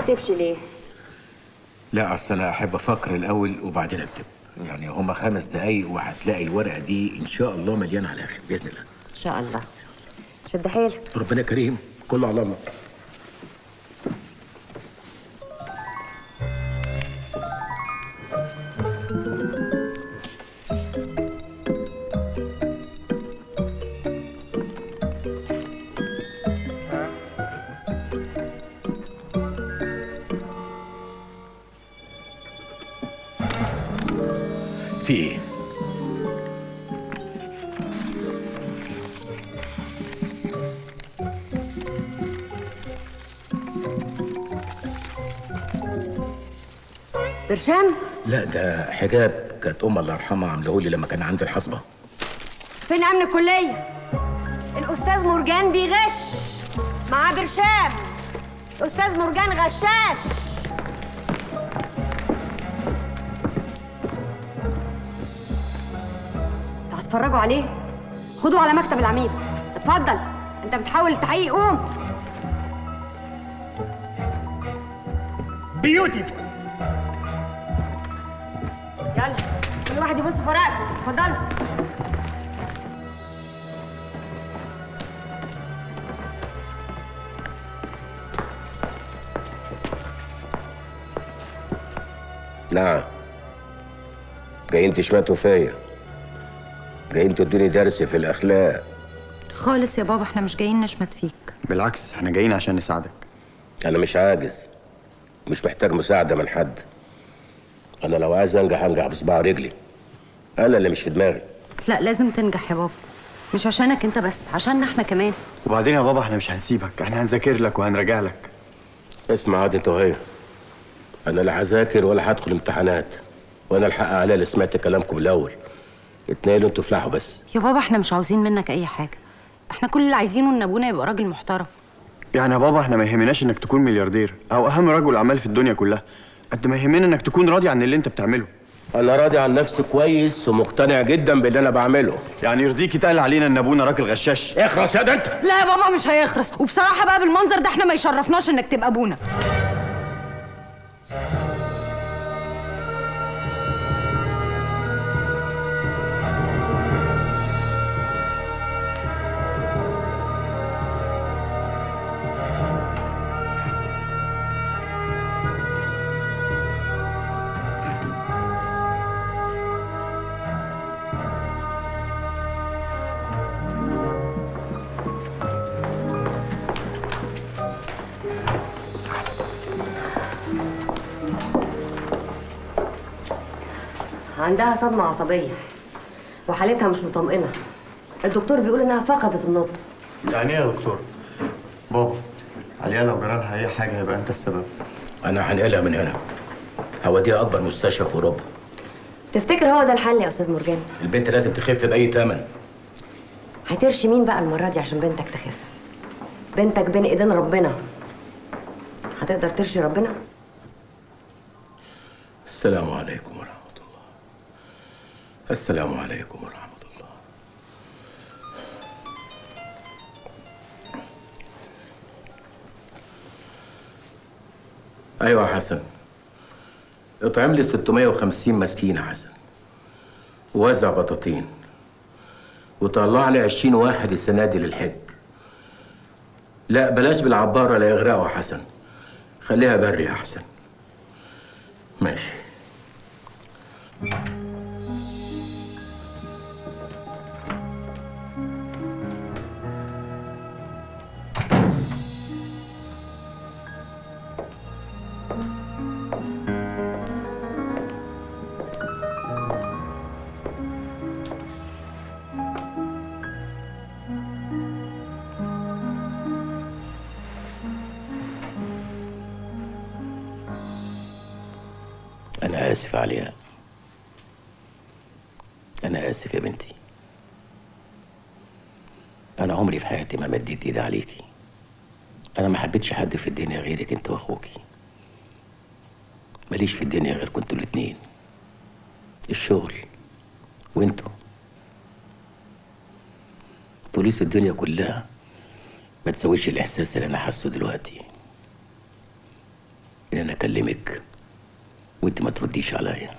بتكتبش ليه لا اصل انا احب افكر الاول وبعدين اكتب يعني هما خمس دقايق وهتلاقي الورقه دي ان شاء الله مليانه على الاخر باذن الله ان شاء الله شد حيلك ربنا كريم كله على الله في ايه؟ برشام لا ده حجاب كانت ام الله يرحمها عامله لي لما كان عندي الحصبه فين امن الكليه الاستاذ مرجان بيغش مع برشام استاذ مرجان غشاش انتوا هتتفرجوا عليه خدوه على مكتب العميد اتفضل انت بتحاول التحقيق قوم بيوتي يلا كل واحد يبص في ورقته اتفضلوا نعم جايين تشمتوا فيا جايين تدوني درس في الاخلاق خالص يا بابا احنا مش جايين نشمت فيك بالعكس احنا جايين عشان نساعدك انا مش عاجز مش محتاج مساعده من حد انا لو عايز انجح انجح بصباع رجلي انا اللي مش في دماغي لا لازم تنجح يا بابا مش عشانك انت بس عشاننا احنا كمان وبعدين يا بابا احنا مش هنسيبك احنا هنذاكر لك وهنراجع لك اسمع عاد انت وهي انا لا هذاكر ولا هدخل امتحانات وانا الحق عليا اللي سمعت كلامكم الاول اتنقلوا انتوا افلحوا بس يا بابا احنا مش عاوزين منك اي حاجه احنا كل اللي عايزينه ان ابونا يبقى راجل محترم يعني يا بابا احنا ما يهمناش انك تكون ملياردير او اهم رجل اعمال في الدنيا كلها قد ما يهمنا انك تكون راضي عن اللي انت بتعمله انا راضي عن نفسي كويس ومقتنع جدا باللي انا بعمله يعني يرضيك يتقال علينا ان ابونا راجل غشاش اخرس يا ده انت لا يا بابا مش هيخرس وبصراحه بقى بالمنظر ده احنا ما يشرفناش انك تبقى ابونا عندها صدمة عصبية وحالتها مش مطمئنة الدكتور بيقول انها فقدت النطق يعني ايه يا دكتور بابا عليا لو جرالها اي حاجه هيبقى انت السبب انا هنقلها من هنا هوديها اكبر مستشفى في اوروبا تفتكر هو ده الحل يا استاذ مرجان البنت لازم تخف باي ثمن هترشي مين بقى المرة دي عشان بنتك تخف بنتك بين ايدين ربنا هتقدر ترشي ربنا السلام عليكم ورحمه الله السلام عليكم ورحمه الله ايوه يا حسن اطعم لي 650 مسكين يا حسن ووزع بطاطين وطلع لي 20 واحد السنه دي للحج لا بلاش بالعباره لا يغرقوا يا حسن خليها بري يا حسن ماشي أنا آسف عليها أنا آسف يا بنتي أنا عمري في حياتي ما مديت إيدي عليكي أنا ما حبيتش حد في الدنيا غيرك أنت وأخوكي ماليش في الدنيا غير كنتوا الاتنين الشغل وانتوا فلوس الدنيا كلها ما تسويش الإحساس اللي أنا حاسه دلوقتي ان انا اكلمك وانت ما ترديش عليا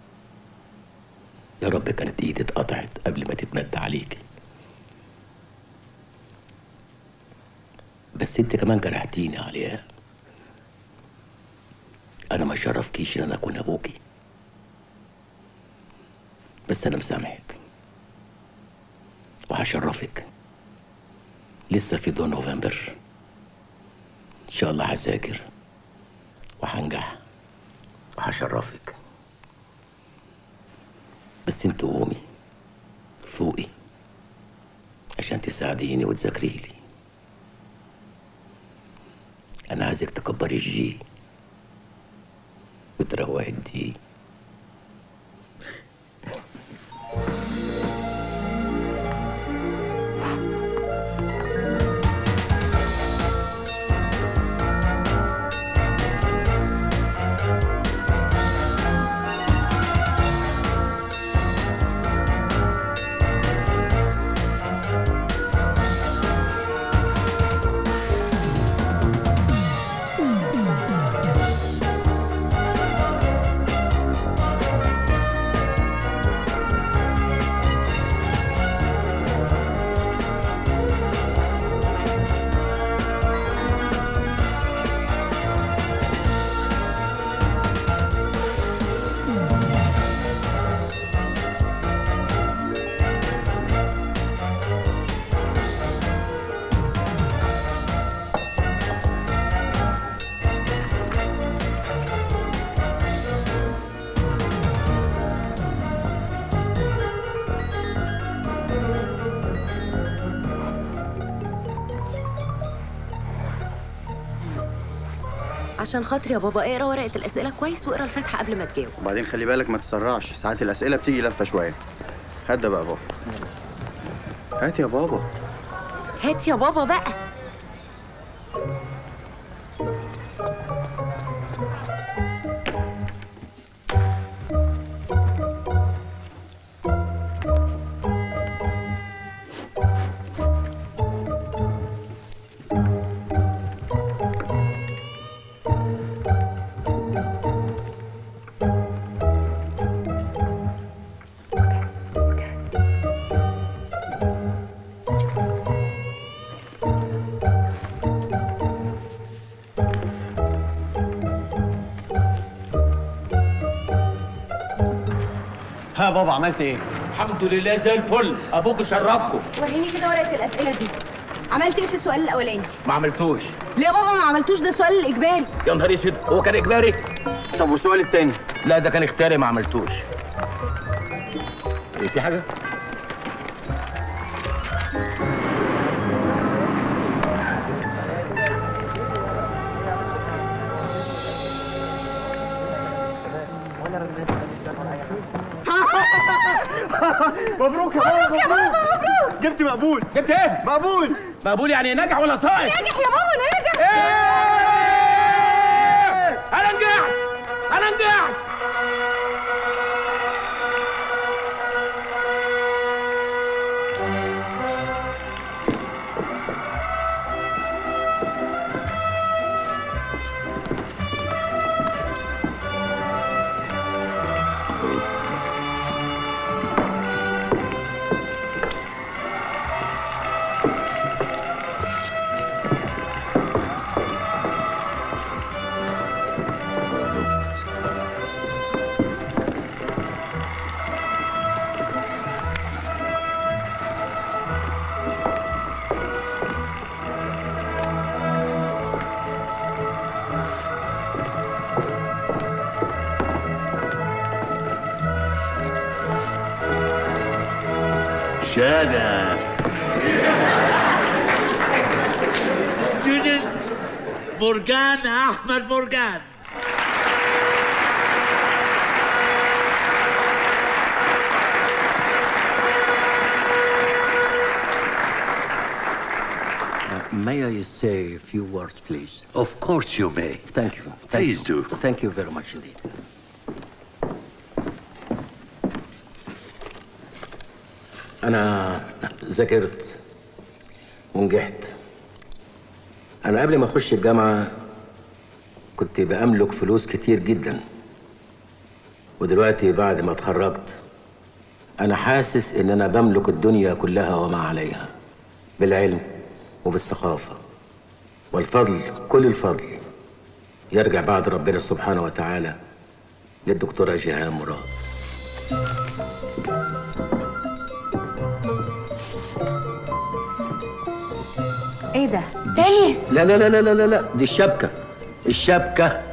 يا رب كانت ايدي اتقطعت قبل ما تتمد عليكي بس انت كمان جرحتيني عليها انا ما شرفكيش ان انا اكون ابوكي بس انا مسامحك وهشرفك لسه في دون نوفمبر ان شاء الله هذاكر وهنجح وهشرفك بس انت قومي فوقي عشان تساعديني وتذاكري لي انا عايزك تكبري الجي وتروقي الدي عشان خاطري يا بابا اقرا ورقه الاسئله كويس واقرا الفاتحه قبل ما تجاوب وبعدين خلي بالك ما تسرعش ساعات الاسئله بتيجي لفه شويه هات ده بقى يا بابا هات يا بابا هات يا بابا بقى ها يا بابا عملت ايه الحمد لله زي الفل ابوك شرفكم وريني كده ورقه الاسئله دي عملت ايه في السؤال الاولاني ما عملتوش ليه يا بابا ما عملتوش ده سؤال الاجباري يا نهار اسود هو كان اجباري طب والسؤال التاني لا ده كان اختياري ما عملتوش ايه في حاجه مبروك يا بابا مبروك يا بابا مبروك جبت مقبول جبت ايه مقبول مقبول يعني ناجح ولا صايع ناجح يا بابا ناجح ايه انا نجحت انا نجحت شادة Student مرجان أحمد مرجان May I say a few words, please? Of course you may. Thank you. Thank Please you. do. Thank you very much indeed. أنا ذاكرت ونجحت أنا قبل ما أخش الجامعة كنت بأملك فلوس كتير جدا ودلوقتي بعد ما اتخرجت أنا حاسس إن أنا بملك الدنيا كلها وما عليها بالعلم وبالثقافة والفضل كل الفضل يرجع بعد ربنا سبحانه وتعالى للدكتورة جيهان مراد ايه ده تاني لا لا لا لا لا لا دي الشبكة الشبكة